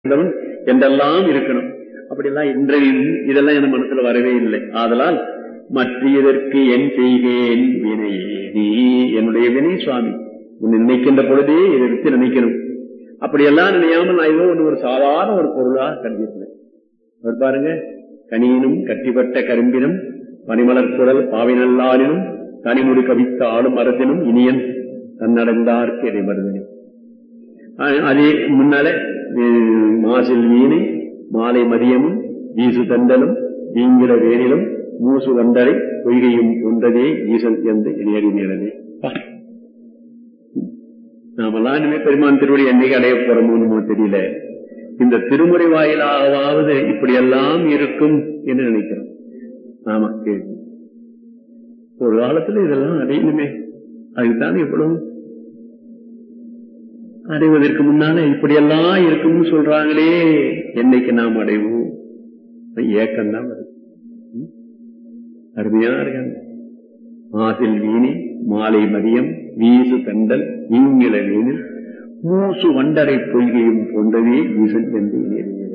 இருந்தவன் என்றெல்லாம் இருக்கணும் அப்படியெல்லாம் இன்றையும் இதெல்லாம் என் மனசுல வரவே இல்லை ஆதலால் மற்றியதற்கு என் செய்கேன் வினையே நீ என்னுடைய வினை சுவாமி உன்னை நினைக்கின்ற பொழுதே இதை வச்சு நினைக்கணும் அப்படியெல்லாம் நினையாமல் நான் ஏதோ ஒன்று ஒரு சாதாரண ஒரு பொருளா கருதியிருந்தேன் அவர் பாருங்க கனியினும் கட்டிப்பட்ட கரும்பினும் பனிமலர் குரல் பாவினல்லாரினும் தனிமுடி கவித்த ஆளும் அரசினும் இனியன் தன்னடைந்தார்க்கு இதை மருதனே அதே முன்னால மாசில் வீணை மாலை மதியமும் வீசு தண்டலும் வீங்கிட வேனிலும் மூசு வண்டரை பொய்கையும் ஒன்றதே ஈசன் எந்த இணையடி நேரனே நாமெல்லாம் இனிமே பெருமான் திருவடி என்னைக்கு அடைய போறோமோ தெரியல இந்த திருமுறை வாயிலாவது இப்படியெல்லாம் இருக்கும் என்று நினைக்கிறோம் ஆமா கேள்வி ஒரு காலத்துல இதெல்லாம் அடையணுமே அதுதான் எவ்வளவு அடைவதற்கு முன்னால இப்படியெல்லாம் இருக்கும்னு சொல்றாங்களே என்னைக்கு நாம் அடைவோம் ஏக்கம் தான் வருது அருமையா இருக்காங்க மாசில் வீணி மாலை மதியம் வீசு தண்டல் இங்கில வீணில் மூசு வண்டரை பொய்கையும் போன்றதே ஈசன் என்று